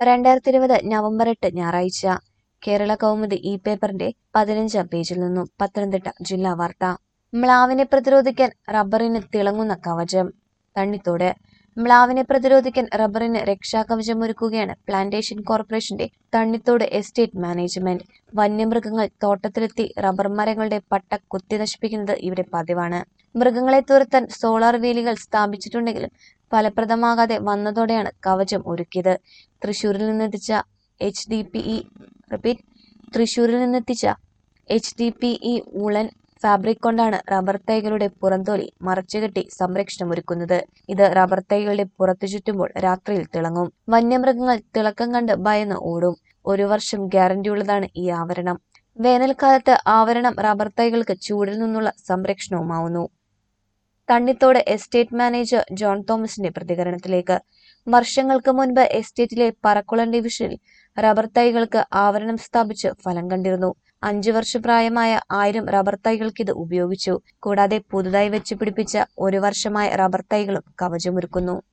രണ്ടായിരത്തി ഇരുപത് നവംബർ എട്ട് ഞായറാഴ്ച കേരള കൗമുദി ഈ പേപ്പറിന്റെ പതിനഞ്ചാം പേജിൽ നിന്നും പത്തനംതിട്ട ജില്ലാ വാർത്ത മ്ലാവിനെ പ്രതിരോധിക്കാൻ റബ്ബറിന് തിളങ്ങുന്ന കവചം തണ്ണിത്തോട് മ്ലാവിനെ പ്രതിരോധിക്കാൻ റബ്ബറിന് രക്ഷാകവചമൊരുക്കുകയാണ് പ്ലാന്റേഷൻ കോർപ്പറേഷന്റെ തണ്ണിത്തോട് എസ്റ്റേറ്റ് മാനേജ്മെന്റ് വന്യമൃഗങ്ങൾ തോട്ടത്തിലെത്തി റബ്ബർ മരങ്ങളുടെ പട്ട കുത്തി നശിപ്പിക്കുന്നത് ഇവിടെ പതിവാണ് മൃഗങ്ങളെ തുരത്താൻ സോളാർ വേലികൾ സ്ഥാപിച്ചിട്ടുണ്ടെങ്കിലും ഫലപ്രദമാകാതെ വന്നതോടെയാണ് കവചം ഒരുക്കിയത് തൃശൂരിൽ നിന്നെത്തിച്ച H D P E repeat തൃശൂരിൽ നിന്നെത്തിച്ച H D P E woollen fabric കൊണ്ടാണ് റബ്ബർ തൈകളുടെ പുറംതൊലി മറച്ചുകെട്ടി സംരക്ഷണമൊരുക്കുന്നത് ഇത് റബ്ബർ തൈകളുടെ പുറത്തു ചുറ്റുമ്പോൾ രാത്രിയിൽ തിളങ്ങും വന്യമൃഗങ്ങൾ തിളക്കം കണ്ട് ഭയന്ന് ഓടും ഒരു വർഷം ഗ്യാരണ്ടിയുള്ളതാണ് ഈ ആവരണം വേനൽക്കാലത്ത് ആവരണം റബ്ബർ തൈകൾക്ക് ചൂടിൽ നിന്നുള്ള സംരക്ഷണവുമാവുന്നു തണ്ണിത്തോട് എസ്റ്റേറ്റ് മാനേജർ ജോൺ തോമസിന്റെ പ്രതികരണത്തിലേക്ക് വർഷങ്ങൾക്ക് മുൻപ് എസ്റ്റേറ്റിലെ പറക്കുളം ഡിവിഷനിൽ റബ്ബർ തൈകൾക്ക് ആവരണം സ്ഥാപിച്ച് ഫലം കണ്ടിരുന്നു അഞ്ചു വർഷ പ്രായമായ ആയിരം റബ്ബർ തൈകൾക്ക് ഇത് ഉപയോഗിച്ചു കൂടാതെ പുതുതായി വെച്ച് പിടിപ്പിച്ച ഒരു വർഷമായ റബ്ബർ തൈകളും കവചമൊരുക്കുന്നു